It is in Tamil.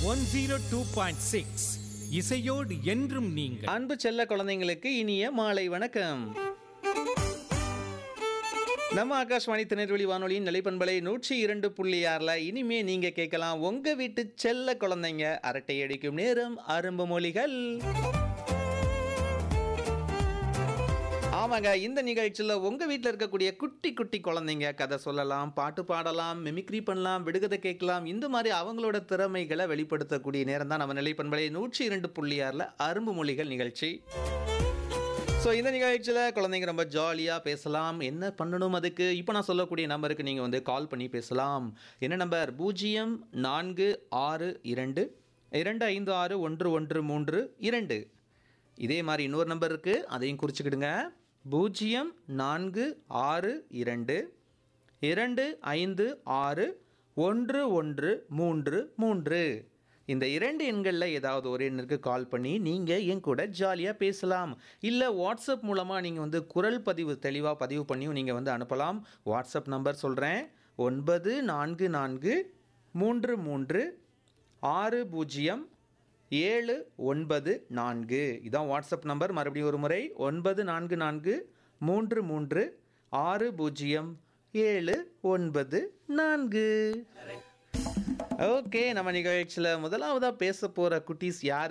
one zero two point six இசையோடு என்றும் நீங்கள் அன்பு செல்ல குழந்தைங்களுக்கு இனிய மாலை வணக்கம் நம்ம ஆகாஷ்வாணி திருநெல்வேலி வானொலியின் நிலைப்பண்பலை நூற்றி இரண்டு புள்ளி ஆறில் இனிமே நீங்க கேட்கலாம் உங்க வீட்டு செல்ல குழந்தைங்க அரட்டை அடிக்கும் நேரம் அரும்பு மொழிகள் ஆமாங்க இந்த நிகழ்ச்சியில் உங்கள் வீட்டில் இருக்கக்கூடிய குட்டி குட்டி குழந்தைங்க கதை சொல்லலாம் பாட்டு பாடலாம் மிமிக்ரி பண்ணலாம் விடுகதை கேட்கலாம் இந்த மாதிரி அவங்களோட திறமைகளை வெளிப்படுத்தக்கூடிய நேரம் தான் நம்ம நிலைப்பண்பலை நூற்றி இரண்டு புள்ளி ஆறில் அரும்பு மொழிகள் நிகழ்ச்சி ஸோ இந்த நிகழ்ச்சியில் குழந்தைங்க ரொம்ப ஜாலியாக பேசலாம் என்ன பண்ணணும் அதுக்கு இப்போ நான் சொல்லக்கூடிய நம்பருக்கு நீங்கள் வந்து கால் பண்ணி பேசலாம் என்ன நம்பர் பூஜ்ஜியம் நான்கு ஆறு இரண்டு இரண்டு ஐந்து ஆறு ஒன்று ஒன்று மூன்று இரண்டு இதே மாதிரி இன்னொரு நம்பர் இருக்குது அதையும் குறிச்சுக்கிடுங்க பூஜ்ஜியம் நான்கு ஆறு இரண்டு இரண்டு ஐந்து ஆறு ஒன்று ஒன்று மூன்று மூன்று இந்த இரண்டு எண்களில் ஏதாவது ஒரு எண்ணிற்கு கால் பண்ணி நீங்கள் என் கூட ஜாலியாக பேசலாம் இல்லை வாட்ஸ்அப் மூலமாக நீங்கள் வந்து குரல் பதிவு தெளிவாக பதிவு பண்ணியும் நீங்கள் வந்து அனுப்பலாம் வாட்ஸ்அப் நம்பர் சொல்கிறேன் ஒன்பது நான்கு நான்கு மூன்று மூன்று ஆறு பூஜ்ஜியம் ஏழு ஒன்பது நான்கு இதான் வாட்ஸ்அப் நம்பர் மறுபடியும் ஒரு முறை ஒன்பது நான்கு நான்கு மூன்று மூன்று ஆறு பூஜ்ஜியம் ஏழு ஒன்பது நான்கு ஓகே நம்ம நிகழ்ச்சியில் முதலாவதாக பேச போகிற குட்டீஸ் யார்